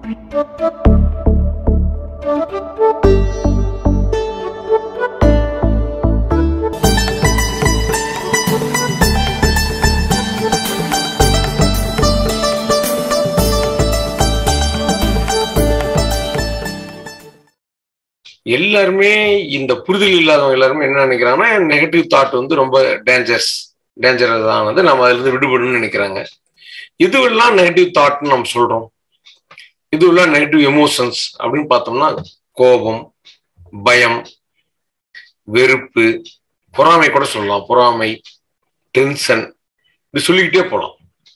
எல்லாருமே இந்த புரிதல் இல்லாதவங்க எல்லாருமே என்ன நினைக்கிறாங்கன்னா நெகட்டிவ் தாட் வந்து ரொம்ப டேஞ்சரஸ் டேஞ்சரஸ் ஆனது நம்ம அதுல இருந்து விடுபடணும்னு நினைக்கிறாங்க இதுவெல்லாம் நெகட்டிவ் தாட்னு நம்ம சொல்றோம் இதுவெல்லாம் நெகட்டிவ் எமோஷன்ஸ் அப்படின்னு பார்த்தோம்னா கோபம் பயம் வெறுப்பு பொறாமை கூட சொல்லலாம் பொறாமை டென்ஷன் இப்படி சொல்லிக்கிட்டே போகலாம்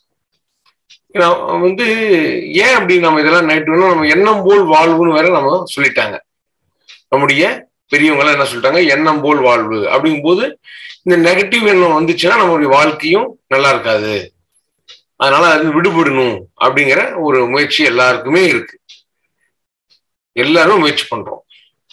ஏன்னா வந்து ஏன் அப்படி நம்ம இதெல்லாம் நெகட்டிவ்னா நம்ம எண்ணம் போல் வாழ்வுன்னு வேற நம்ம சொல்லிட்டாங்க நம்முடைய பெரியவங்க என்ன சொல்லிட்டாங்க எண்ணம் போல் வாழ்வு அப்படிங்கும்போது இந்த நெகட்டிவ் எண்ணம் வந்துச்சுன்னா நம்மளுடைய வாழ்க்கையும் நல்லா இருக்காது அதனால அது விடுபடணும் அப்படிங்கிற ஒரு முயற்சி எல்லாருக்குமே இருக்கு எல்லாரும் முயற்சி பண்றோம்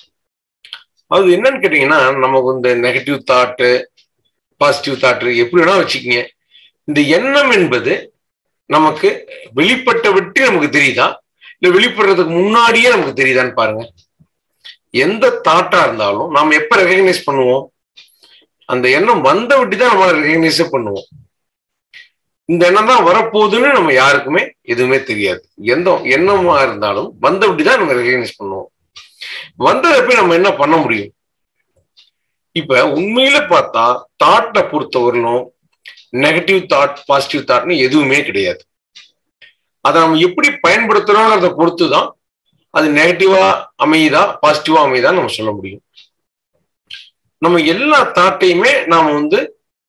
அது என்னன்னு கேட்டீங்கன்னா நமக்கு இந்த நெகட்டிவ் தாட்டு பாசிட்டிவ் தாட்டு எப்படி வேணா வச்சுக்கிங்க இந்த எண்ணம் என்பது நமக்கு வெளிப்பட்ட விட்டு நமக்கு தெரியுதா இல்ல வெளிப்படுறதுக்கு முன்னாடியே நமக்கு தெரியுதான்னு பாருங்க எந்த தாட்டா இருந்தாலும் நாம் எப்ப ரெகக்னைஸ் பண்ணுவோம் அந்த எண்ணம் வந்த விட்டு தான் நம்ம ரெகக்னைஸே பண்ணுவோம் இந்த எண்ணம் தான் வரப்போகுதுன்னு நம்ம யாருக்குமே எதுவுமே தெரியாது எந்த எண்ணமா இருந்தாலும் வந்த விட்டு தான் நம்ம ரெகக்னைஸ் பண்ணுவோம் வந்ததை போய் நம்ம என்ன பண்ண முடியும் இப்ப உண்மையில பார்த்தா தாட்டை பொறுத்தவரையிலும் நெகட்டிவ் தாட் பாசிட்டிவ் தாட்னு எதுவுமே கிடையாது அதை நம்ம எப்படி பயன்படுத்துறோங்கிறத பொறுத்து தான் அது நெகட்டிவா அமையுதா பாசிட்டிவா அமையுதான்னு நம்ம சொல்ல முடியும் நம்ம எல்லா தாட்டையுமே நாம வந்து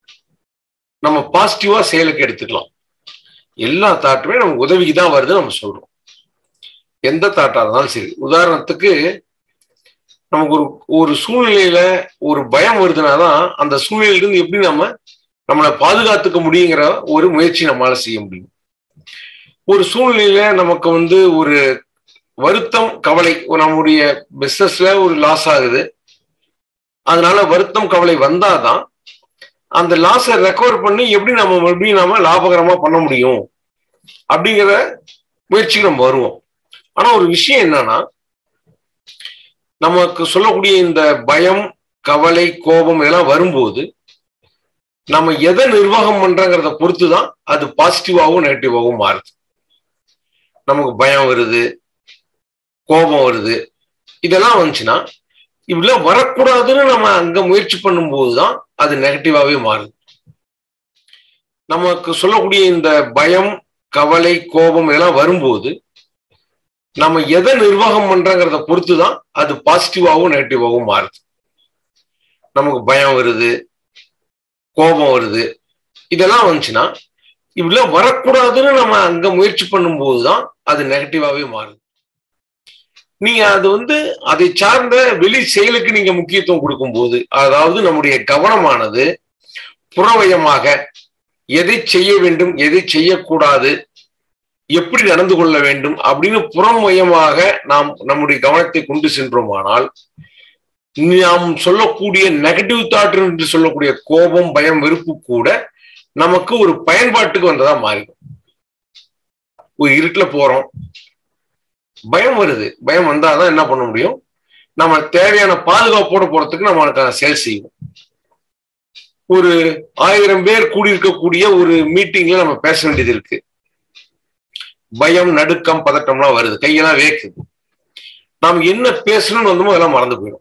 நம்ம பாசிட்டிவா செயலுக்கு எடுத்துக்கலாம் எல்லா தாட்டுமே நமக்கு உதவிக்கு தான் வருதுன்னு நம்ம சொல்றோம் எந்த தாட்டா இருந்தாலும் சரி உதாரணத்துக்கு நமக்கு ஒரு ஒரு சூழ்நிலையில ஒரு பயம் வருதுனாதான் அந்த சூழ்நிலையிலிருந்து எப்படி நம்ம நம்மளை பாதுகாத்துக்க முடியுங்கிற ஒரு முயற்சி நம்மளால செய்ய முடியும் ஒரு சூழ்நிலையில நமக்கு வந்து ஒரு வருத்தம் கவலை நம்முடைய பிசினஸ்ல ஒரு லாஸ் ஆகுது அதனால வருத்தம் கவலை வந்தாதான் அந்த லாஸை ரெக்கவர் பண்ணி எப்படி நம்ம மறுபடியும் நாம லாபகரமா பண்ண முடியும் அப்படிங்கிற முயற்சிக்கு நம்ம வருவோம் ஆனா ஒரு விஷயம் என்னன்னா நமக்கு சொல்லக்கூடிய இந்த பயம் கவலை கோபம் இதெல்லாம் வரும்போது நம்ம எதை நிர்வாகம் பண்றங்கிறத பொறுத்து தான் அது பாசிட்டிவாகவும் நெகட்டிவாகவும் மாறுது நமக்கு பயம் வருது கோபம் வருது இதெல்லாம் வந்துச்சுன்னா இப்படிலாம் வரக்கூடாதுன்னு நம்ம அங்க முயற்சி பண்ணும்போது தான் அது நெகட்டிவாவே மாறுது நமக்கு சொல்லக்கூடிய இந்த பயம் கவலை கோபம் இதெல்லாம் வரும்போது நம்ம எதை நிர்வாகம் பண்றங்கிறத பொறுத்து தான் அது பாசிட்டிவாகவும் நெகட்டிவாகவும் மாறுது நமக்கு பயம் வருது கோபம் வருது இதெல்லாம் வந்துச்சுன்னா இப்படிலாம் வரக்கூடாதுன்னு நம்ம அங்க முயற்சி பண்ணும்போது தான் அது நெகட்டிவாவே மாறுது நீங்க அது வந்து அதை சார்ந்த வெளி செயலுக்கு நீங்க முக்கியத்துவம் கொடுக்கும்போது அதாவது நம்முடைய கவனமானது புறவயமாக எதை செய்ய வேண்டும் எதை செய்யக்கூடாது எப்படி நடந்து கொள்ள வேண்டும் அப்படின்னு புறமயமாக நாம் நம்முடைய கவனத்தை கொண்டு சென்றோமானால் நாம் சொல்லக்கூடிய நெகட்டிவ் தாட் என்று சொல்லக்கூடிய கோபம் பயம் வெறுப்பு கூட நமக்கு ஒரு பயன்பாட்டுக்கு வந்ததா மாறிடும் ஒரு இருட்டுல போறோம் பயம் வருது பயம் வந்தாதான் என்ன பண்ண முடியும் நம்ம தேவையான பாதுகாப்போட போறதுக்கு நம்மளுக்கான செயல் செய்வோம் ஒரு ஆயிரம் பேர் கூடியிருக்கக்கூடிய ஒரு மீட்டிங்ல நம்ம பேச வேண்டியது இருக்கு பயம் நடுக்கம் பதட்டம்லாம் வருது கையெல்லாம் வேக்குது நாம் என்ன பேசணும்னு வந்தோமோ அதெல்லாம் மறந்து போயிடும்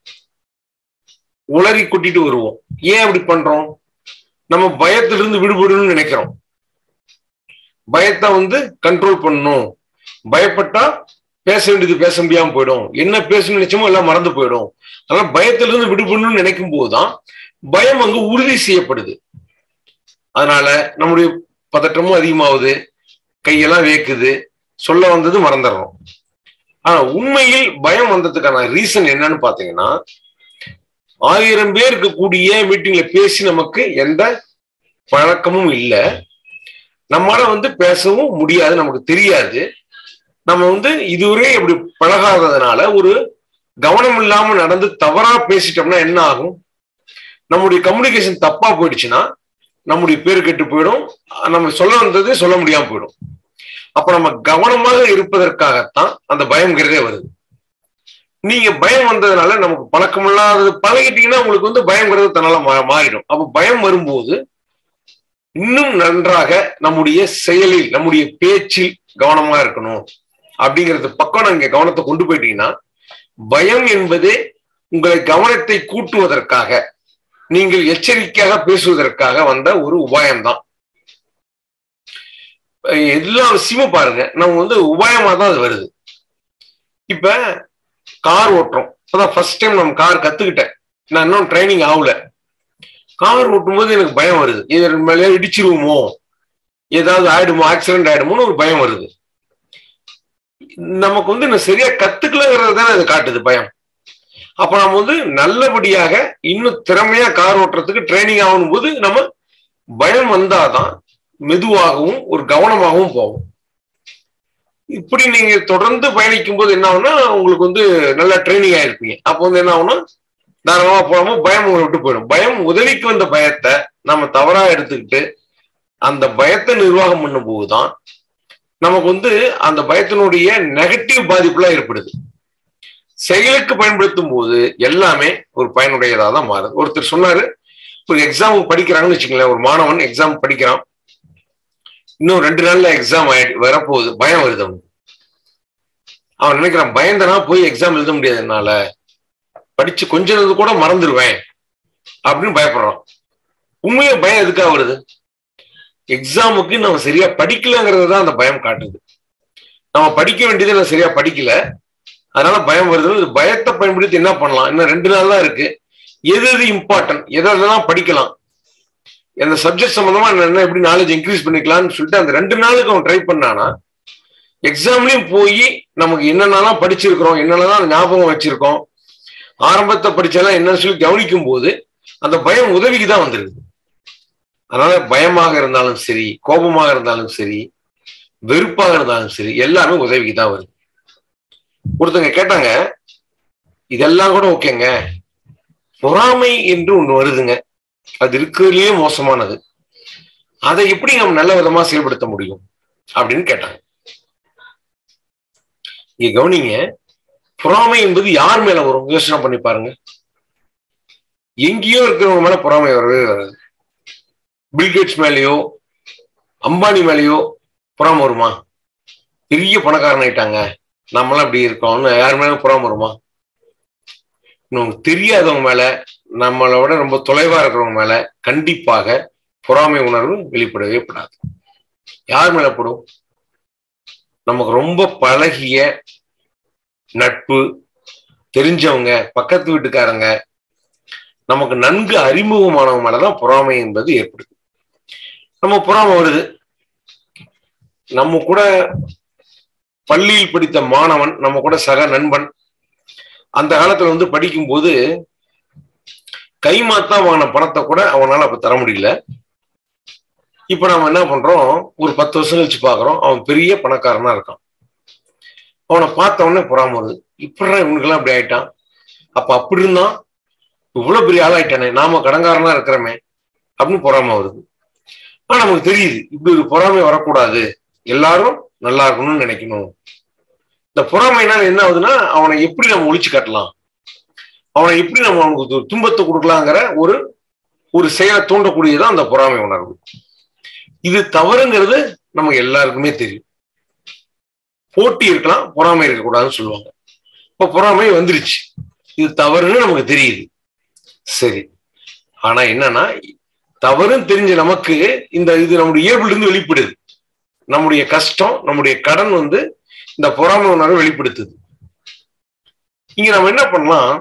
உளறி கொட்டிட்டு வருவோம் ஏன் அப்படி பண்றோம் நம்ம பயத்திலிருந்து விடுபடணும்னு நினைக்கிறோம் பயத்தை வந்து கண்ட்ரோல் பண்ணணும் பயப்பட்டா பேச வேண்டியது பேச முடியாம போயிடும் என்ன பேசணும்னு நினைச்சோமோ எல்லாம் மறந்து போயிடும் அதனால பயத்திலிருந்து விடுபடணும்னு நினைக்கும் போதுதான் பயம் அங்கு உறுதி செய்யப்படுது அதனால நம்முடைய பதட்டமும் அதிகமாகுது கையெல்லாம் வேக்குது சொல்ல வந்தது மறந்துடுறோம் ஆனா உண்மையில் பயம் வந்ததுக்கான ரீசன் என்னன்னு பாத்தீங்கன்னா ஆயிரம் பேர் இருக்கக்கூடிய மீட்டிங்ல பேசி நமக்கு எந்த பழக்கமும் இல்லை நம்மளால வந்து பேசவும் முடியாது நமக்கு தெரியாது நம்ம வந்து இதுவரை இப்படி பழகாததுனால ஒரு கவனம் இல்லாம நடந்து தவறா பேசிட்டோம்னா என்ன ஆகும் நம்முடைய கம்யூனிகேஷன் தப்பா போயிடுச்சுன்னா நம்முடைய பேர் கெட்டு போயிடும் நம்ம சொல்ல வந்தது சொல்ல முடியாம போயிடும் அப்ப நம்ம கவனமாக இருப்பதற்காகத்தான் அந்த பயம்ங்கிறதே வருது நீங்க பயம் வந்ததுனால நமக்கு பழக்கமில்லாதது பழகிட்டீங்கன்னா உங்களுக்கு வந்து பயம்ங்கிறது தன்னால மாறிடும் அப்ப பயம் வரும்போது இன்னும் நன்றாக நம்முடைய செயலில் நம்முடைய பேச்சில் கவனமா இருக்கணும் அப்படிங்கிறது பக்கம் நீங்க கவனத்தை கொண்டு போயிட்டீங்கன்னா பயம் என்பதே உங்களை கவனத்தை கூட்டுவதற்காக நீங்கள் எச்சரிக்கையாக பேசுவதற்காக வந்த ஒரு உபாயம்தான் எல்லா விஷயமும் பாருங்க நம்ம வந்து உபாயமா தான் அது வருது இப்ப கார் ஓட்டுறோம் இப்பதான் ஃபர்ஸ்ட் டைம் நம்ம கார் கத்துக்கிட்டேன் நான் இன்னும் ட்ரைனிங் ஆகல கார் ஓட்டும் போது எனக்கு பயம் வருது இது மேலே இடிச்சிருவோமோ ஏதாவது ஆயிடுமோ ஆக்சிடென்ட் ஆயிடுமோன்னு ஒரு பயம் வருது நமக்கு வந்து இன்னும் சரியா கத்துக்கலங்கிறது தானே அது காட்டுது பயம் அப்ப நம்ம வந்து நல்லபடியாக இன்னும் திறமையா கார் ஓட்டுறதுக்கு ட்ரைனிங் ஆகும் போது நம்ம பயம் வந்தாதான் மெதுவாகவும் ஒரு கவனமாகவும் போகும் இப்படி நீங்க தொடர்ந்து பயணிக்கும் போது என்ன ஆகும்னா உங்களுக்கு வந்து நல்ல ட்ரைனிங் ஆயிருப்பீங்க அப்போ வந்து என்ன ஆகும்னா தாராளமா போகாம பயம் உங்களை விட்டு போயிடும் பயம் உதவிக்கு வந்த பயத்தை நம்ம தவறா எடுத்துக்கிட்டு அந்த பயத்தை நிர்வாகம் பண்ணும் போதுதான் நமக்கு வந்து அந்த பயத்தினுடைய நெகட்டிவ் பாதிப்புலாம் ஏற்படுது செயலுக்கு பயன்படுத்தும் போது எல்லாமே ஒரு பயனுடையதாக தான் மாறுது ஒருத்தர் சொன்னாரு ஒரு எக்ஸாம் படிக்கிறாங்கன்னு வச்சுங்களேன் ஒரு மாணவன் எக்ஸாம் படிக்கிறான் இன்னும் ரெண்டு நாள்ல எக்ஸாம் ஆயிடு வரப்போகுது பயம் வருது அவனுக்கு அவன் நினைக்கிறான் பயந்தனா போய் எக்ஸாம் எழுத முடியாது என்னால படிச்சு கொஞ்ச நேரத்து கூட மறந்துடுவேன் அப்படின்னு பயப்படுறான் உண்மையா பயம் எதுக்காக வருது எக்ஸாமுக்கு நம்ம சரியா படிக்கலங்கிறது தான் அந்த பயம் காட்டுது நம்ம படிக்க வேண்டியது நான் சரியா படிக்கல அதனால பயம் வருது பயத்தை பயன்படுத்தி என்ன பண்ணலாம் இன்னும் ரெண்டு நாள் தான் இருக்கு எது எது இம்பார்ட்டன்ட் எதெல்லாம் படிக்கலாம் அந்த சப்ஜெக்ட் சம்பந்தமா என்ன எப்படி நாலேஜ் இன்க்ரீஸ் பண்ணிக்கலாம்னு சொல்லிட்டு அந்த ரெண்டு நாளுக்கு அவன் ட்ரை பண்ணானா எக்ஸாம்லயும் போய் நமக்கு என்னென்னலாம் படிச்சிருக்கிறோம் என்னென்னலாம் ஞாபகம் வச்சிருக்கோம் ஆரம்பத்தை படிச்செல்லாம் என்னன்னு சொல்லி கவனிக்கும் போது அந்த பயம் உதவிக்கு தான் வந்துருது அதனால பயமாக இருந்தாலும் சரி கோபமாக இருந்தாலும் சரி வெறுப்பாக இருந்தாலும் சரி எல்லாமே உதவிக்கு தான் வருது ஒருத்தங்க கேட்டாங்க இதெல்லாம் கூட ஓகேங்க பொறாமை என்று ஒண்ணு வருதுங்க அது இருக்கிறதுலயே மோசமானது அதை எப்படி நம்ம நல்ல விதமா செயல்படுத்த முடியும் அப்படின்னு கேட்டாங்க இங்க கவனிங்க பொறாமை என்பது யார் மேல வரும் யோசனை பண்ணி பாருங்க எங்கேயோ இருக்கிறவங்க மேல பொறாமை வரவே வராது பில்கேட்ஸ் மேலேயோ அம்பானி மேலேயோ புறாம வருமா பெரிய பணக்காரன் ஆயிட்டாங்க நம்மளாம் இப்படி இருக்கோம்னு யார் மேல புறாம வருமா நமக்கு தெரியாதவங்க மேல நம்மளோட ரொம்ப தொலைவா இருக்கிறவங்க மேல கண்டிப்பாக பொறாமை உணர்வு வெளிப்படவே படாது யார் மேல படும் நமக்கு ரொம்ப பழகிய நட்பு தெரிஞ்சவங்க பக்கத்து வீட்டுக்காரங்க நமக்கு நன்கு அறிமுகமானவங்க மேலதான் பொறாமை என்பது ஏற்படுது நம்ம பொறாமை வருது நம்ம கூட பள்ளியில் படித்த மாணவன் நம்ம கூட சக நண்பன் அந்த காலத்துல வந்து படிக்கும்போது கைமாத்தா வாங்கின பணத்தை கூட அவனால அப்ப தர முடியல இப்ப நம்ம என்ன பண்றோம் ஒரு பத்து வருஷம் கழிச்சு பாக்குறோம் அவன் பெரிய பணக்காரனா இருக்கான் அவனை பார்த்த உடனே பொறாம வருது இப்படிதான் இவனுக்கெல்லாம் அப்படி ஆயிட்டான் அப்ப அப்படி இருந்தான் இவ்வளவு பெரிய ஆளாயிட்டானே நாம கடங்காரனா இருக்கிறோமே அப்படின்னு பொறாம வருது ஆனா நமக்கு தெரியுது இப்படி ஒரு பொறாமை வரக்கூடாது எல்லாரும் நல்லா இருக்கணும்னு நினைக்கணும் இந்த பொறாமைனால என்ன ஆகுதுன்னா அவனை எப்படி நம்ம ஒழிச்சு காட்டலாம் அவனை எப்படி நம்ம அவனுக்கு துன்பத்தை கொடுக்கலாங்கிற ஒரு ஒரு செயலை தூண்டக்கூடியதான் அந்த பொறாமை உணர்வு இது தவறுங்கிறது நமக்கு எல்லாருக்குமே தெரியும் போட்டி இருக்கலாம் பொறாமை இருக்கக்கூடாதுன்னு சொல்லுவாங்க இப்ப பொறாமை வந்துருச்சு இது தவறுன்னு நமக்கு தெரியுது சரி ஆனா என்னன்னா தவறுன்னு தெரிஞ்ச நமக்கு இந்த இது நம்முடைய இயல்புல இருந்து வெளிப்படுது நம்முடைய கஷ்டம் நம்முடைய கடன் வந்து இந்த பொறாமை உணர்வை வெளிப்படுத்துது இங்க நம்ம என்ன பண்ணலாம்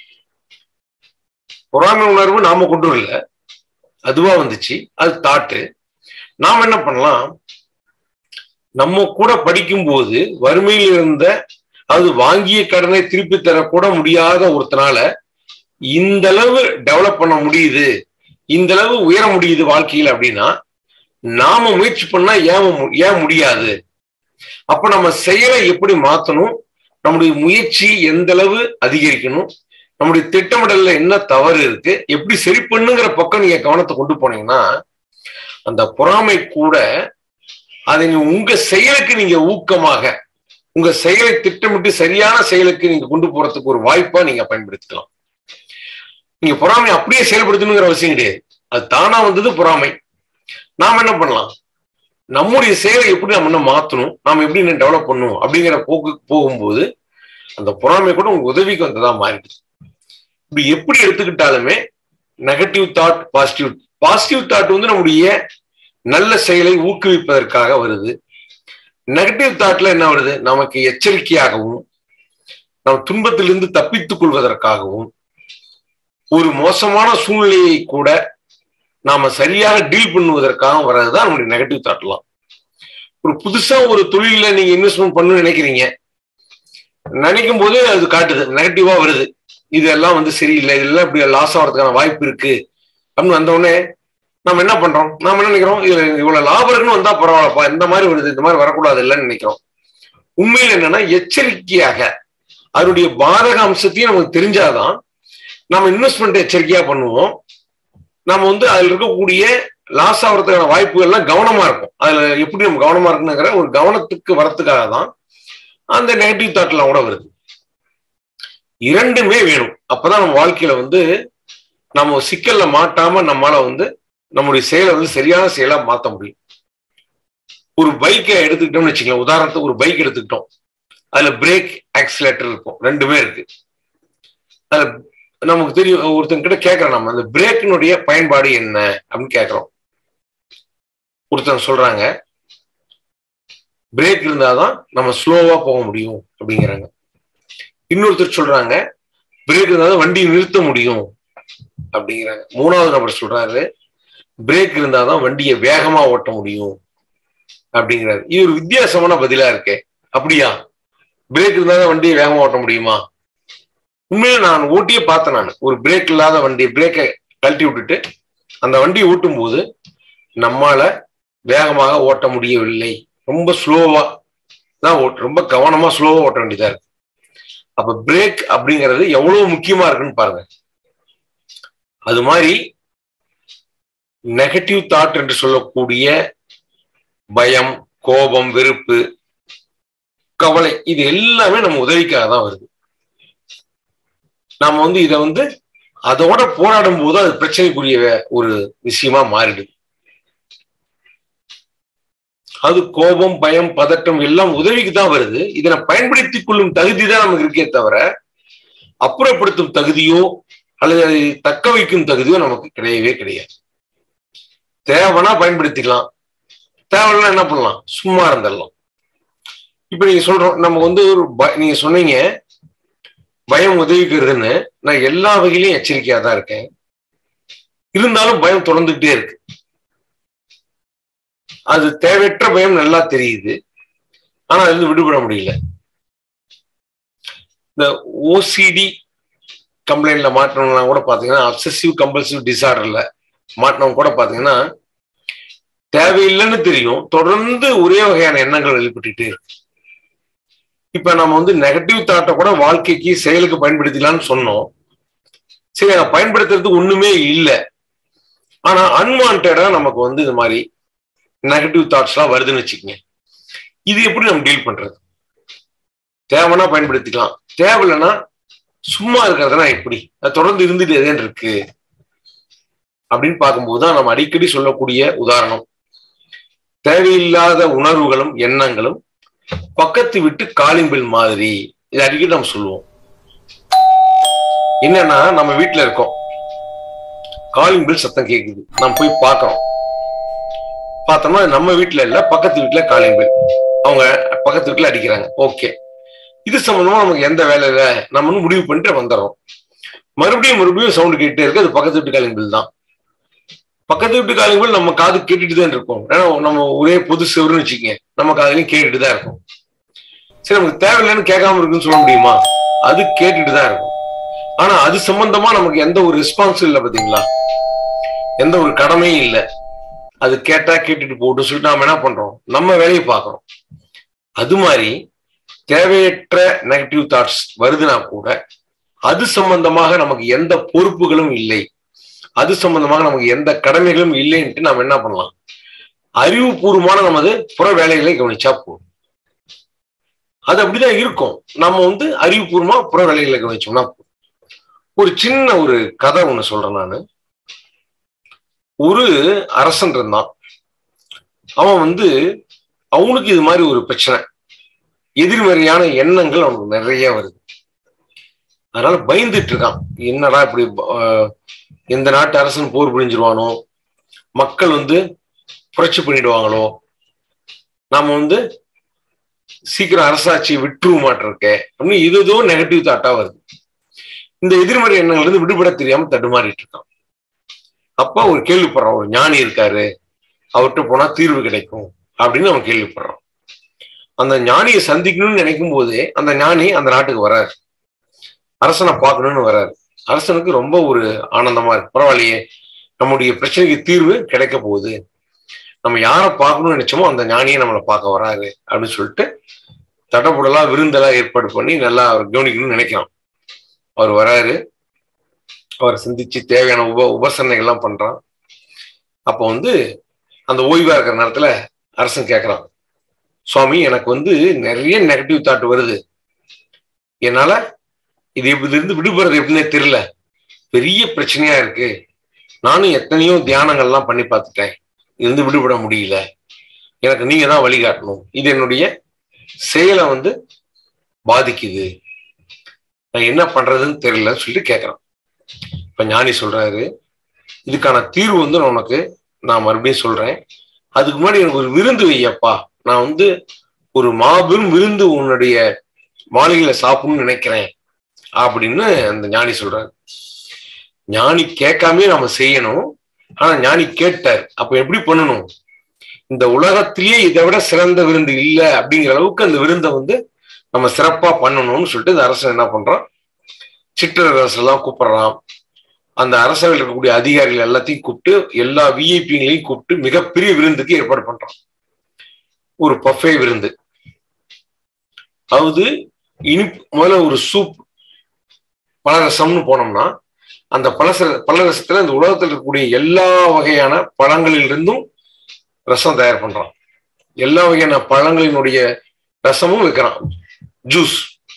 பொறாமை உணர்வு நாம கொண்டு வரல அதுவா வந்துச்சு அது தாட்டு நாம் என்ன பண்ணலாம் நம்ம கூட படிக்கும்போது வறுமையில் இருந்த அது வாங்கிய கடனை திருப்பி தரக்கூட முடியாத ஒருத்தனால இந்த அளவு டெவலப் பண்ண முடியுது இந்த அளவு உயர முடியுது வாழ்க்கையில் அப்படின்னா நாம முயற்சி பண்ணா ஏன் ஏன் முடியாது அப்ப நம்ம செயலை எப்படி மாத்தணும் நம்முடைய முயற்சி எந்த அளவு அதிகரிக்கணும் நம்முடைய திட்டமிடல்ல என்ன தவறு இருக்கு எப்படி சரி பண்ணுங்கிற பக்கம் நீங்க கவனத்தை கொண்டு போனீங்கன்னா அந்த பொறாமை கூட அதை நீ உங்க செயலுக்கு நீங்க ஊக்கமாக உங்க செயலை திட்டமிட்டு சரியான செயலுக்கு நீங்க கொண்டு போறதுக்கு ஒரு வாய்ப்பா நீங்க பயன்படுத்திக்கலாம் நீங்க பொறாமை அப்படியே செயல்படுத்தணுங்கிற அவசியம் கிடையாது அது தானா வந்தது பொறாமை நாம என்ன பண்ணலாம் நம்முடைய செயலை எப்படி நம்ம இன்னும் மாத்தணும் நாம எப்படி இன்னும் டெவலப் பண்ணணும் அப்படிங்கிற போக்கு போகும்போது அந்த பொறாமை கூட உங்க உதவிக்கு வந்ததா மாறிடுது இப்படி எப்படி எடுத்துக்கிட்டாலுமே negative thought positive positive thought வந்து நம்முடைய நல்ல செயலை ஊக்குவிப்பதற்காக வருது நெகட்டிவ் தாட்ல என்ன வருது நமக்கு எச்சரிக்கையாகவும் நம்ம துன்பத்திலிருந்து தப்பித்துக் கொள்வதற்காகவும் ஒரு மோசமான சூழ்நிலையை கூட நாம சரியாக டீல் பண்ணுவதற்காக வர்றதுதான் நம்முடைய நெகட்டிவ் தாட்லாம் ஒரு புதுசா ஒரு தொழில நீங்க இன்வெஸ்ட்மெண்ட் பண்ணணும்னு நினைக்கிறீங்க நினைக்கும் போது அது காட்டுது நெகட்டிவா வருது இதெல்லாம் வந்து சரியில்லை இதெல்லாம் இப்படி லாஸ் ஆகிறதுக்கான வாய்ப்பு இருக்கு அப்படின்னு வந்த உடனே நம்ம என்ன பண்றோம் நாம என்ன நினைக்கிறோம் இதுல இவ்வளவு லாபம் இருக்குன்னு வந்தா பரவாயில்லப்பா இந்த மாதிரி வருது இந்த மாதிரி வரக்கூடாது இல்லைன்னு நினைக்கிறோம் உண்மையில் என்னன்னா எச்சரிக்கையாக அதனுடைய பாதக அம்சத்தையும் நமக்கு தெரிஞ்சாதான் நம்ம இன்வெஸ்ட்மெண்ட் எச்சரிக்கையா பண்ணுவோம் நம்ம வந்து அதுல இருக்கக்கூடிய லாஸ் ஆகிறதுக்கான வாய்ப்புகள் எல்லாம் கவனமா இருக்கும் அதுல எப்படி நம்ம கவனமா இருக்கணுங்கிற ஒரு கவனத்துக்கு வரத்துக்காக தான் அந்த நெகட்டிவ் தாட்லாம் கூட வருது இரண்டுமே வேணும் அப்பதான் நம்ம வாழ்க்கையில வந்து நம்ம சிக்கல்ல மாட்டாம நம்மளால வந்து நம்முடைய செயலை வந்து சரியான செயலா மாத்த முடியும் ஒரு பைக்கை எடுத்துக்கிட்டோம்னு வச்சுக்கலாம் உதாரணத்துக்கு ஒரு பைக் எடுத்துக்கிட்டோம் அதுல பிரேக் ஆக்சிலேட்டர் இருக்கும் ரெண்டுமே இருக்கு அதுல நமக்கு தெரியும் ஒருத்தங்க கிட்ட கேட்கறோம் நம்ம அந்த பிரேக்கினுடைய பயன்பாடு என்ன அப்படின்னு கேட்கறோம் ஒருத்தங்க சொல்றாங்க பிரேக் இருந்தாதான் நம்ம ஸ்லோவா போக முடியும் அப்படிங்கிறாங்க இன்னொருத்தர் சொல்றாங்க பிரேக் இருந்தாதான் வண்டி நிறுத்த முடியும் அப்படிங்கிறாங்க மூணாவது நபர் சொல்றாரு பிரேக் இருந்தாதான் வண்டியை வேகமா ஓட்ட முடியும் அப்படிங்கிறாரு இது ஒரு வித்தியாசமான பதிலா இருக்கே அப்படியா பிரேக் இருந்தாதான் வண்டியை வேகமா ஓட்ட முடியுமா உண்மையில நான் ஓட்டியே பார்த்தேன் நான் ஒரு பிரேக் இல்லாத வண்டி பிரேக்கை கழட்டி விட்டுட்டு அந்த வண்டியை ஓட்டும் போது நம்மால வேகமாக ஓட்ட முடியவில்லை ரொம்ப ஸ்லோவா தான் ஓட்டு ரொம்ப கவனமா ஸ்லோவா ஓட்ட வேண்டியதா இருக்கு அப்ப பிரேக் அப்படிங்கிறது எவ்வளவு முக்கியமா இருக்குன்னு பாருங்க அது மாதிரி நெகட்டிவ் தாட் என்று சொல்லக்கூடிய பயம் கோபம் வெறுப்பு கவலை இது எல்லாமே நம்ம உதவிக்காக தான் வருது நாம வந்து இதை வந்து அதோட போராடும் போது அது பிரச்சனைக்குரிய ஒரு விஷயமா மாறிடுது அது கோபம் பயம் பதட்டம் எல்லாம் உதவிக்கு தான் வருது இதனை பயன்படுத்திக் கொள்ளும் தகுதி தான் நமக்கு இருக்கே தவிர அப்புறப்படுத்தும் தகுதியோ அல்லது அதை தக்க வைக்கும் தகுதியோ நமக்கு கிடையவே கிடையாது தேவைன்னா பயன்படுத்திக்கலாம் தேவைன்னா என்ன பண்ணலாம் சும்மா இருந்துடலாம் இப்ப நீங்க சொல்றோம் நம்ம வந்து ஒரு நீங்க சொன்னீங்க பயம் உதவிக்கிறதுன்னு நான் எல்லா வகையிலையும் எச்சரிக்கையா தான் இருக்கேன் இருந்தாலும் பயம் தொடர்ந்துகிட்டே இருக்கு அது தேவையற்ற பயம் நல்லா தெரியுது ஆனா அது விடுபட முடியல இந்த ஓசிடி கம்ப்ளைண்ட்ல மாட்டினவங்கலாம் கூட பாத்தீங்கன்னா அப்சசிவ் கம்பல்சிவ் டிசார்டர்ல மாட்டினவங்க கூட பாத்தீங்கன்னா தேவையில்லைன்னு தெரியும் தொடர்ந்து ஒரே வகையான எண்ணங்கள் வெளிப்பட்டுட்டே இருக்கு இப்ப நம்ம வந்து நெகட்டிவ் தாட்டை கூட வாழ்க்கைக்கு செயலுக்கு பயன்படுத்தலாம்னு சொன்னோம் சரி அதை பயன்படுத்துறதுக்கு ஒண்ணுமே இல்லை ஆனா அன்வான்டா நமக்கு வந்து இது மாதிரி நெகட்டிவ் தாட்ஸ் எல்லாம் வருதுன்னு வச்சுக்கோங்க இது எப்படி நம்ம டீல் பண்றது தேவைன்னா பயன்படுத்திக்கலாம் தேவையில்லைன்னா சும்மா இருக்கிறதுனா எப்படி அது தொடர்ந்து இருந்துட்டு எதேன் இருக்கு அப்படின்னு பார்க்கும்போது தான் நம்ம அடிக்கடி சொல்லக்கூடிய உதாரணம் தேவையில்லாத உணர்வுகளும் எண்ணங்களும் பக்கத்து விட்டு காலிம்பில் மாதிரி இது அடிக்கடி நம்ம சொல்லுவோம் என்னன்னா நம்ம வீட்டுல இருக்கோம் காலிங் பில் சத்தம் கேக்குது நம்ம போய் பார்க்கறோம் பார்த்தோம்னா நம்ம வீட்டுல இல்ல பக்கத்து வீட்டுல காலிங் பில் அவங்க பக்கத்து வீட்டுல அடிக்கிறாங்க ஓகே இது சம்பந்தமா நமக்கு எந்த வேலை இல்லை நம்ம முடிவு பண்ணிட்டு வந்துடுறோம் மறுபடியும் மறுபடியும் சவுண்ட் கேட்டுட்டே இருக்கு அது பக்கத்து வீட்டு காலிங் பில் தான் பக்கத்து வீட்டு காலிங் பில் நம்ம காது கேட்டுட்டு தான் இருக்கும் ஏன்னா நம்ம ஒரே பொது செவருன்னு வச்சுக்கோங்க நம்ம காதுலையும் கேட்டுட்டு தான் இருக்கும் சரி நமக்கு தேவையில்லைன்னு கேட்காம இருக்குன்னு சொல்ல முடியுமா அது கேட்டுட்டு தான் இருக்கும் ஆனா அது சம்பந்தமா நமக்கு எந்த ஒரு ரெஸ்பான்ஸும் இல்லை பாத்தீங்களா எந்த ஒரு கடமையும் இல்லை அது கேட்டா கேட்டுட்டு போட்டு சொல்லிட்டு நாம என்ன பண்றோம் நம்ம வேலையை பார்க்கறோம் அது மாதிரி தேவையற்ற நெகட்டிவ் தாட்ஸ் வருதுன்னா கூட அது சம்பந்தமாக நமக்கு எந்த பொறுப்புகளும் இல்லை அது சம்பந்தமாக நமக்கு எந்த கடமைகளும் இல்லைன்ட்டு நாம என்ன பண்ணலாம் அறிவுபூர்வமான நமது புற வேலைகளை கவனிச்சா போதும் அது அப்படிதான் இருக்கும் நம்ம வந்து அறிவுபூர்வமா புற வேலைகளை கவனிச்சோம்னா போதும். ஒரு சின்ன ஒரு கதை ஒண்ணு சொல்றேன் நான் ஒரு அரசன் இருந்தான் அவன் வந்து அவனுக்கு இது மாதிரி ஒரு பிரச்சனை எதிர்மறையான எண்ணங்கள் அவனுக்கு நிறைய வருது அதனால பயந்துட்டு இருக்கான் என்னடா இப்படி ஆஹ், எந்த நாட்டு அரசன் போர் புரிஞ்சிருவானோ மக்கள் வந்து புரட்சி பண்ணிடுவாங்களோ நாம வந்து சீக்கிரம் அரசாட்சியை விட்டுருவ மாட்டிருக்கே அப்படின்னு இது ஏதோ நெகட்டிவ் தாட்டா வருது இந்த எதிர்மறை எண்ணங்கள்ல இருந்து விடுபட தெரியாம தடுமாறிட்டு இருக்கான் அப்ப ஒரு கேள்விப்படுறான் ஒரு ஞானி இருக்காரு அவர்கிட்ட போனா தீர்வு கிடைக்கும் அப்படின்னு அவன் கேள்விப்படுறான் அந்த ஞானியை சந்திக்கணும்னு நினைக்கும் போதே அந்த ஞானி அந்த நாட்டுக்கு வராரு அரசனை பார்க்கணும்னு வராரு அரசனுக்கு ரொம்ப ஒரு ஆனந்தமா இருக்கு பரவாயில்லையே நம்முடைய பிரச்சனைக்கு தீர்வு கிடைக்க போகுது நம்ம யாரை பார்க்கணும்னு நினைச்சோமோ அந்த ஞானியை நம்மளை பார்க்க வராரு அப்படின்னு சொல்லிட்டு தடபுடலா விருந்தெல்லாம் ஏற்பாடு பண்ணி நல்லா அவர் கவனிக்கணும்னு நினைக்கிறான் அவர் வராரு அவரை சந்திச்சு தேவையான உப உபசரணைகள்லாம் பண்றான் அப்போ வந்து அந்த ஓய்வா இருக்கிற நேரத்துல அரசன் கேட்கறான் சுவாமி எனக்கு வந்து நிறைய நெகட்டிவ் தாட் வருது என்னால இது இதுல இருந்து விடுபடுறது எப்படின்னே தெரியல பெரிய பிரச்சனையா இருக்கு நானும் எத்தனையோ தியானங்கள்லாம் பண்ணி பார்த்துட்டேன் இருந்து விடுபட முடியல எனக்கு நீங்க தான் வழிகாட்டணும் இது என்னுடைய செயலை வந்து பாதிக்குது நான் என்ன பண்றதுன்னு தெரியலன்னு சொல்லிட்டு கேட்கறான் இப்ப ஞானி சொல்றாரு இதுக்கான தீர்வு வந்து நான் உனக்கு நான் மறுபடியும் சொல்றேன் அதுக்கு முன்னாடி எனக்கு ஒரு விருந்து வையப்பா நான் வந்து ஒரு மாபெரும் விருந்து உன்னுடைய மாளிகையில சாப்பிடணும்னு நினைக்கிறேன் அப்படின்னு அந்த ஞானி சொல்றாரு ஞானி கேட்காமே நம்ம செய்யணும் ஆனா ஞானி கேட்டார் அப்ப எப்படி பண்ணணும் இந்த உலகத்திலேயே இதை விட சிறந்த விருந்து இல்லை அப்படிங்கிற அளவுக்கு அந்த விருந்தை வந்து நம்ம சிறப்பா பண்ணணும்னு சொல்லிட்டு இந்த அரசன் என்ன பண்றான் சிற்றரசெல்லாம் கூப்பிடுறான் அந்த அரசர்கள் இருக்கக்கூடிய அதிகாரிகள் எல்லாத்தையும் கூப்பிட்டு எல்லா விஐபிங்களையும் கூப்பிட்டு மிகப்பெரிய விருந்துக்கு ஏற்பாடு பண்றான் ஒரு பஃபே விருந்து அதாவது இனிப்பு முதல்ல ஒரு சூப் பலரசம்னு போனோம்னா அந்த பலச பலரசத்துல இந்த உலகத்தில் இருக்கக்கூடிய எல்லா வகையான பழங்களிலிருந்தும் ரசம் தயார் பண்றான் எல்லா வகையான பழங்களினுடைய ரசமும் வைக்கிறான் ஜூஸ்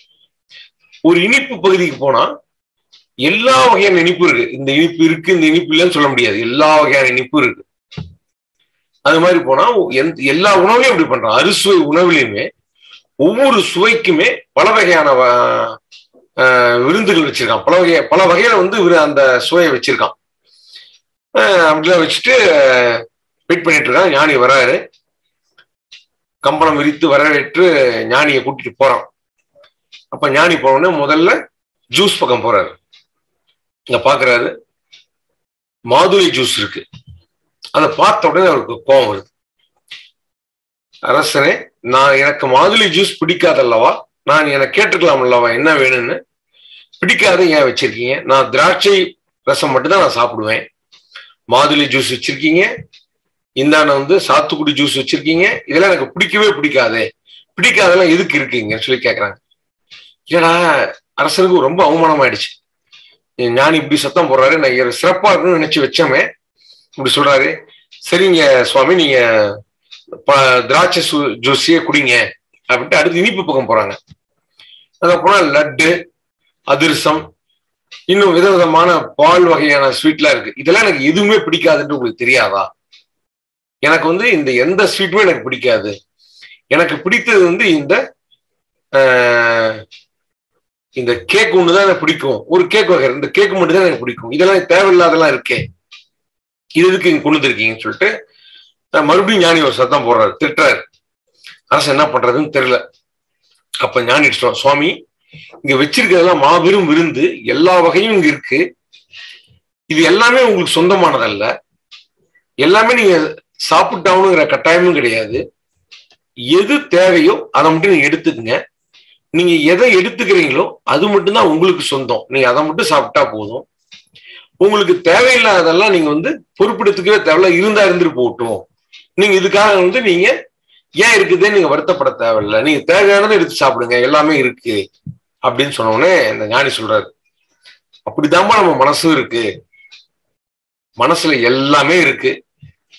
ஒரு இனிப்பு பகுதிக்கு போனா எல்லா வகையான இனிப்பு இருக்கு இந்த இனிப்பு இருக்கு இந்த இனிப்பு இல்லைன்னு சொல்ல முடியாது எல்லா வகையான இனிப்பு இருக்கு அது மாதிரி போனா எந்த எல்லா உணவையும் அப்படி பண்றான் அறுசுவை உணவுலையுமே ஒவ்வொரு சுவைக்குமே பல வகையான வ- ஆஹ் விருந்துகள் வச்சிருக்கான் பல வகை பல வகையில வந்து இவரு அந்த சுவையை வச்சிருக்கான் ஆஹ் அப்படிலாம் வச்சுட்டு வெயிட் பண்ணிட்டு இருக்கான் ஞானி வராரு கம்பளம் விரித்து வரவேற்று ஞானியை கூட்டிட்டு போறான் அப்ப ஞானி போன உடனே முதல்ல ஜூஸ் பக்கம் போறாரு இங்க பாக்குறாரு மாதுளை ஜூஸ் இருக்கு அதை பார்த்த உடனே அவருக்கு கோபம் வருது அரசனே நான் எனக்கு மாதுளை ஜூஸ் பிடிக்காதல்லவா நான் எனக்கு கேட்டுக்கலாம் அல்லவா என்ன வேணும்னு பிடிக்காத ஏன் வச்சிருக்கீங்க நான் திராட்சை ரசம் மட்டும்தான் நான் சாப்பிடுவேன் மாதுளை ஜூஸ் வச்சிருக்கீங்க இந்தாண்ட வந்து சாத்துக்குடி ஜூஸ் வச்சிருக்கீங்க இதெல்லாம் எனக்கு பிடிக்கவே பிடிக்காதே பிடிக்காதெல்லாம் எதுக்கு இருக்கீங்க சொல்லி கேக்குறாங்க ஏடா அரசனுக்கு ரொம்ப அவமானம் ஆயிடுச்சு ஞானி இப்படி சத்தம் போடுறாரு நான் இவர் சிறப்பா இருக்கணும்னு நினைச்சு வச்சோமே இப்படி சொல்றாரு சரிங்க சுவாமி நீங்க ப- திராட்சை சு- ஜூஸையே குடிங்க அப்படின்ட்டு அடுத்து இனிப்பு பக்கம் போறாங்க அங்க போனா லட்டு அதிரசம் இன்னும் விதவிதமான பால் வகையான ஸ்வீட்லாம் இருக்கு இதெல்லாம் எனக்கு எதுவுமே பிடிக்காதுன்னு உங்களுக்கு தெரியாதா எனக்கு வந்து இந்த எந்த ஸ்வீட்டுமே எனக்கு பிடிக்காது எனக்கு பிடித்தது வந்து இந்த ஆஹ், இந்த கேக் ஒன்று தான் எனக்கு பிடிக்கும் ஒரு கேக் வகை இந்த கேக் மட்டும் தான் எனக்கு பிடிக்கும் இதெல்லாம் தேவையில்லாதெல்லாம் இருக்கே இது எதுக்கு இங்க கொண்டு வந்திருக்கீங்கன்னு சொல்லிட்டு அஹ், மறுபடியும் ஞானி ஒரு சத்தம் போடுறாரு திட்டுறாரு அரசு என்ன பண்றதுன்னு தெரியல அப்ப ஞானி சொல்றான், சுவாமி இங்க வச்சிருக்கிறதெல்லாம் மாபெரும் விருந்து எல்லா வகையும் இங்க இருக்கு இது எல்லாமே உங்களுக்கு சொந்தமானதல்ல எல்லாமே நீங்க சாப்பிட்டாகணுங்கிற கட்டாயமும் கிடையாது எது தேவையோ அதை மட்டும் நீங்க எடுத்துக்கங்க நீங்க எதை எடுத்துக்கிறீங்களோ அது மட்டும்தான் உங்களுக்கு சொந்தம் நீங்க அதை மட்டும் சாப்பிட்டா போதும் உங்களுக்கு தேவையில்லாததெல்லாம் நீங்க வந்து பொறுப்பெடுத்துக்கவே தேவையில்ல இருந்தா இருந்துட்டு போகட்டும் நீங்க இதுக்காக வந்து நீங்க ஏன் இருக்குதுன்னு நீங்க வருத்தப்பட தேவையில்ல நீங்க தேவையானதை எடுத்து சாப்பிடுங்க எல்லாமே இருக்கு அப்படின்னு சொன்ன உடனே இந்த ஞானி சொல்றாரு அப்படிதாம்மா நம்ம மனசும் இருக்கு மனசுல எல்லாமே இருக்கு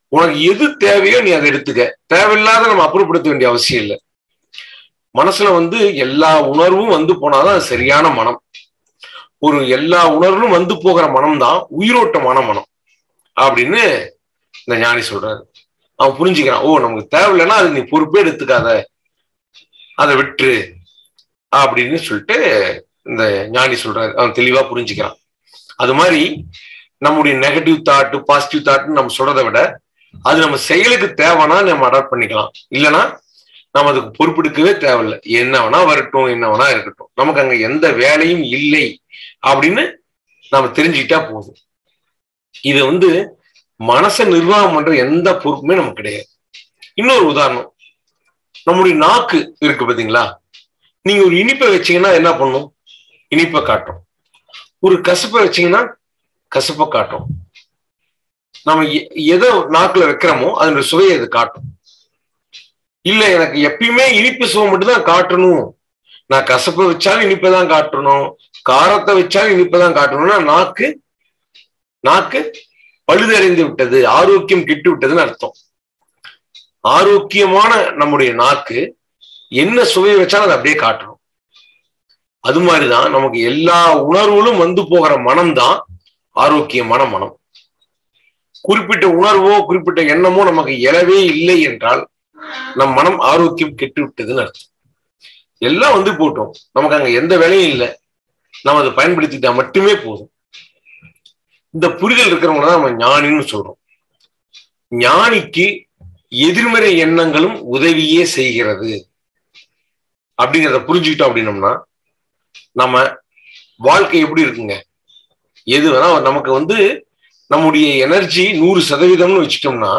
உனக்கு எது தேவையோ நீ அதை எடுத்துக்க தேவையில்லாத நம்ம அப்புறப்படுத்த வேண்டிய அவசியம் இல்லை மனசுல வந்து எல்லா உணர்வும் வந்து போனாதான் அது சரியான மனம் ஒரு எல்லா உணர்வும் வந்து போகிற மனம் தான் உயிரோட்டமான மனம் அப்படின்னு இந்த ஞானி சொல்றாரு அவன் புரிஞ்சுக்கிறான் ஓ நமக்கு தேவையில்லைன்னா அது நீ பொறுப்பே எடுத்துக்காத அதை விட்டுரு அப்படின்னு சொல்லிட்டு இந்த ஞானி சொல்றாரு அவன் தெளிவா புரிஞ்சுக்கிறான் அது மாதிரி நம்முடைய நெகட்டிவ் தாட்டு பாசிட்டிவ் தாட்னு நம்ம சொல்றதை விட அது நம்ம செயலுக்கு தேவைன்னா நம்ம அடாப்ட் பண்ணிக்கலாம் இல்லைன்னா நம்ம அதுக்கு பொறுப்பெடுக்கவே தேவையில்லை என்ன வேணா வரட்டும் என்ன வேணா இருக்கட்டும் நமக்கு அங்க எந்த வேலையும் இல்லை அப்படின்னு நாம தெரிஞ்சுக்கிட்டா போதும் இது வந்து மனசை நிர்வாகம் பண்ற எந்த பொறுப்புமே நமக்கு கிடையாது இன்னொரு உதாரணம் நம்முடைய நாக்கு இருக்கு பாத்தீங்களா நீங்க ஒரு இனிப்பை வச்சீங்கன்னா என்ன பண்ணும் இனிப்பை காட்டும் ஒரு கசப்பை வச்சீங்கன்னா கசப்பை காட்டும் நம்ம எதை நாக்குல வைக்கிறோமோ அதனுடைய சுவையை அது காட்டும் இல்ல எனக்கு எப்பயுமே இனிப்பு சுவை மட்டும் தான் காட்டணும் நான் கசப்பை வச்சாலும் இனிப்பை தான் காட்டணும் காரத்தை வச்சாலும் இனிப்பை தான் காட்டணும்னா நாக்கு நாக்கு பழுதடைந்து விட்டது ஆரோக்கியம் கெட்டு விட்டதுன்னு அர்த்தம் ஆரோக்கியமான நம்முடைய நாக்கு என்ன சுவையை வச்சாலும் அதை அப்படியே காட்டணும் அது மாதிரிதான் நமக்கு எல்லா உணர்வுகளும் வந்து போகிற மனம்தான் ஆரோக்கியமான மனம் குறிப்பிட்ட உணர்வோ குறிப்பிட்ட எண்ணமோ நமக்கு எழவே இல்லை என்றால் நம் மனம் ஆரோக்கியம் கெட்டு விட்டதுன்னு அர்த்தம் எல்லாம் வந்து போட்டோம் நமக்கு அங்க எந்த வேலையும் இல்லை நம்ம அதை பயன்படுத்திட்டா மட்டுமே போதும் இந்த புரிதல் இருக்கிறவங்க தான் நம்ம ஞானின்னு சொல்றோம் ஞானிக்கு எதிர்மறை எண்ணங்களும் உதவியே செய்கிறது அப்படிங்கிறத புரிஞ்சுக்கிட்டோம் அப்படின்னம்னா நம்ம வாழ்க்கை எப்படி இருக்குங்க எது வேணா நமக்கு வந்து நம்முடைய எனர்ஜி நூறு சதவீதம்னு வச்சுட்டோம்னா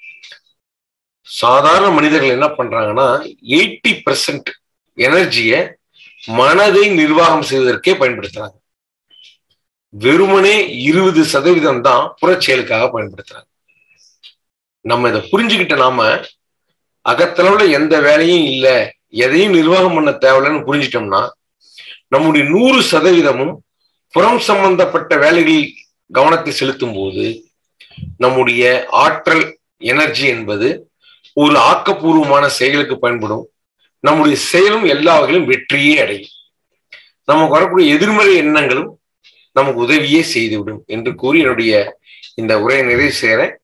சாதாரண மனிதர்கள் என்ன பண்றாங்கன்னா எயிட்டி பர்சன்ட் எனர்ஜிய மனதை நிர்வாகம் செய்வதற்கே பயன்படுத்துறாங்க வெறுமனே இருபது சதவீதம் தான் புறச்செயலுக்காக பயன்படுத்துறாங்க நம்ம இதை புரிஞ்சுக்கிட்ட நாம அகத்தளவுல எந்த வேலையும் இல்லை எதையும் நிர்வாகம் பண்ண தேவையில்லைன்னு புரிஞ்சிட்டோம்னா நம்முடைய நூறு சதவீதமும் புறம் சம்பந்தப்பட்ட வேலைகளில் கவனத்தை செலுத்தும் போது நம்முடைய ஆற்றல் எனர்ஜி என்பது ஒரு ஆக்கப்பூர்வமான செயலுக்கு பயன்படும் நம்முடைய செயலும் எல்லா வகையிலும் வெற்றியே அடையும் நமக்கு வரக்கூடிய எதிர்மறை எண்ணங்களும் நமக்கு உதவியே செய்துவிடும் என்று கூறி என்னுடைய இந்த உரையை நிறைவு செய்கிறேன்